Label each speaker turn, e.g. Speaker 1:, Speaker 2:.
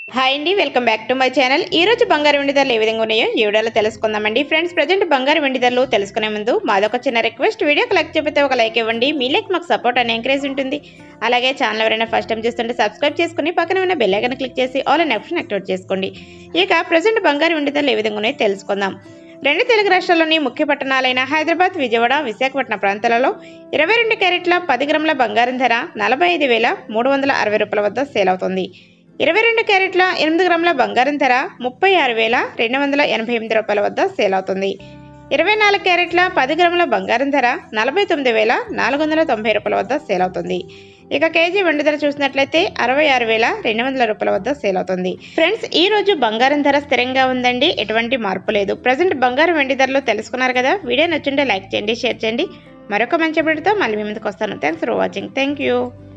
Speaker 1: hi అండి welcome back to my channel ఈ రోజు బంగారు వెండి ధరలు ఏ విధంగా ఉన్నాయో ఈ వీడియోలో తెలుసుకుందామండి ఫ్రెండ్స్ ప్రజెంట్ బంగారు వెండి ధరలు తెలుసుకునే ముందు మాదొక చిన్న రిక్వెస్ట్ వీడియోకి లైక్ చెప్పితే ఒక లైక్ ఇవ్వండి మీ లైక్ మాకు సపోర్ట్ అని ఎంకరేజ్ ఉంటుంది అలాగే ఛానల్ ఎవరైనా ఫస్ట్ టైం చూస్తుంటే సబ్స్క్రైబ్ చేసుకుని పక్కన ఉన్న బెల్ ఐకాన్ క్లిక్ చేసి ఆల్ అనే ఆప్షన్ యాక్టివేట్ చేసుకోండి ఇక ప్రజెంట్ బంగారు వెండి ధరలు ఏ విధంగా ఉన్నాయో తెలుసుకుందాం రెండు తెలుగు రాష్ట్రాల్లోని ముఖ్య పట్టణాలైన హైదరాబాద్ విజయవాడ విశాఖపట్నం ప్రాంతాలలో ఇరవై రెండు క్యారెట్ల పది గ్రాముల బంగారం ధర నలభై ఐదు వేల మూడు వందల అరవై రూపాయల వద్ద సేల్ అవుతుంది ఇరవై రెండు క్యారెట్ల ఎనిమిది గ్రాముల బంగారం ధర ముప్పై ఆరు వేల రెండు వందల ఎనభై ఎనిమిది రూపాయల వద్ద సేల్ అవుతుంది ఇరవై నాలుగు క్యారెట్ల పది గ్రాముల బంగారం ధర నలభై తొమ్మిది వేల నాలుగు వందల తొంభై రూపాయల వద్ద సేల్ అవుతుంది ఇక కేజీ వెండి ధర చూసినట్లయితే అరవై ఆరు వేల రెండు వందల రూపాయల వద్ద సేల్ అవుతుంది ఫ్రెండ్స్ ఈ రోజు బంగారం ధర స్థిరంగా ఉందండి ఎటువంటి మార్పు లేదు ప్రజెంట్ బంగారం వెండి ధరలు తెలుసుకున్నారు కదా వీడియో నచ్చుంటే లైక్ చేయండి షేర్ చేయండి మరొక మంచి వీడియోతో మళ్ళీ మీ ముందుకు వస్తాను thanks for watching thank you